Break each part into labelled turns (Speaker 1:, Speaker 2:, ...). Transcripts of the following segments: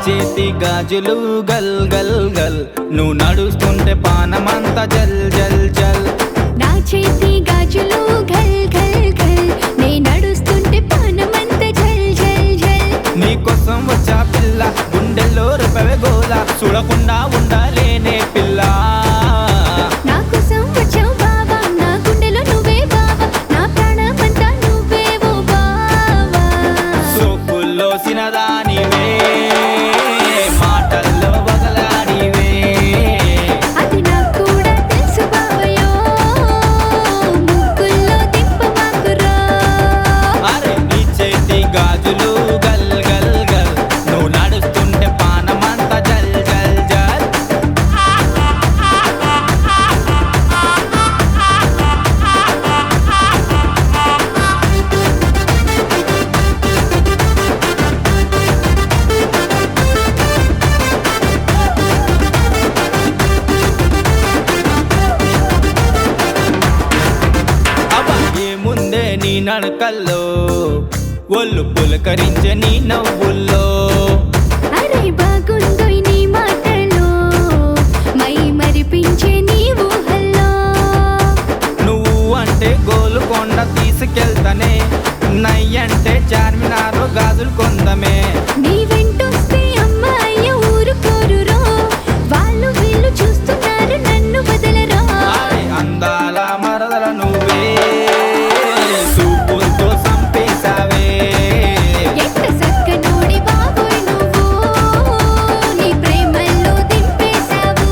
Speaker 1: చేతి గాజులు గల్ గల్ గల్ నువ్వు నడుస్తుంటే పానమంతా జల్ జల్ జల్
Speaker 2: నా చేతి గాజులు ఘల్ ఘల్ ఘల్ నే నడుస్తుంటే పానమంత జల్ జల్ జల్
Speaker 1: నీకోసం వచ్చా పిల్ల గుండెల్లో రేపవే గోల చూడకుండా ఉండాలేనే పిల్ల
Speaker 2: నా కోసం వచ్చావు బావా నా గుండెలో నువ్వే బావా నా ప్రాణమంతా నువ్వే ఓ బావా
Speaker 1: సోపుల్లో సినదానివే మాటల్లో బదలాడివే
Speaker 2: అది నాకు కూడా తెలుసు బావయ్యో ముగ్గుల్లో దింపమాకురా
Speaker 1: అరే నీ చేతి గాజులు గల్ గల్ గల్ నువ్వు నడుస్తుంటే పానమంతా జల్ జల్ జల్ అబ్బా ఏముందే నీ నడకల్లో ఒళ్ళు పులకరించే నీ నవ్వుల్లో
Speaker 2: అరే బాగుందో నీ మాటలో మై మరిపించే నీ ఊహల్లో
Speaker 1: నువ్వు అంటే గోలుకొండ తీసుకెళ్తానే నయ్యంటే చార్మినార్ గాజులు కొందమే
Speaker 2: నీ వెంటొస్తే అమ్మాయి ఊరుకోరురో వాళ్ళు వీళ్ళు చూస్తున్నారు నన్ను వదలరా
Speaker 1: అరే అందాల మరదల నువ్వే సూపులతో సంపేశావే
Speaker 2: ఎంత సక్కనోడి బాబోయ్ నువ్వు నీ ప్రేమల్లో దింపేశావు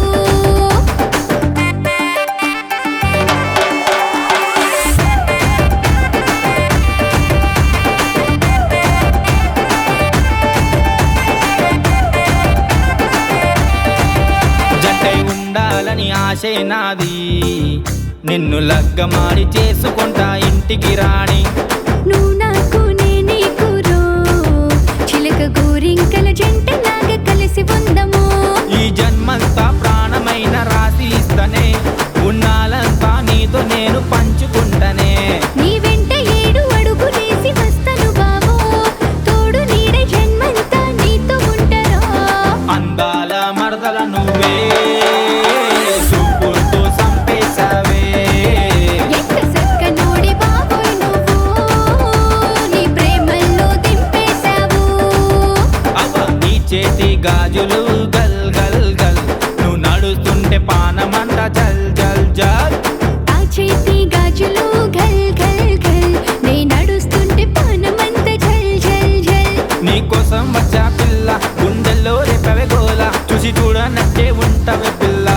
Speaker 1: జంటై ఉండాలని ఆశే నాది నిన్ను లగ్గమాడి చేసుకుంటా ఇంటికి రాణి
Speaker 2: నువ్వు నాకు నేనే కూరో చిలక గోరింకల జంటలాగా కలిసి ఉందము
Speaker 1: ఈ జన్మంతా ప్రాణమైన రాసి ఇస్తనే ఉన్నాలంతా నీతో నేను పంచుకుంటనే
Speaker 2: నీ వెంట ఏడు అడుగులేసి వస్తాను బావో తోడు నీడే జన్మంతా నీతో ఉంటారా
Speaker 1: అందాల మరదల నువ్వే సూపులతో సంపేశావే
Speaker 2: ఎంత సక్కనోడి బాబోయ్ నువ్వు నీ ప్రేమల్లో దింపేశావు
Speaker 1: అవ్వ నీ చేతి గాజులు గల్ గల్ గల్ నువ్వు నడుస్తుంటే పానమంట జల్ జల్ జల్
Speaker 2: ఆ చేతి గాజులు ఘల్ ఘల్ ఘల్ నే నడుస్తుంటే పానమంత ఝల్ ఝల్ ఝల్
Speaker 1: నీకోసం వచ్చా పిల్ల గుండెల్లో రేపవే గోల చూసి చూడనట్టే ఉంటవే పిల్ల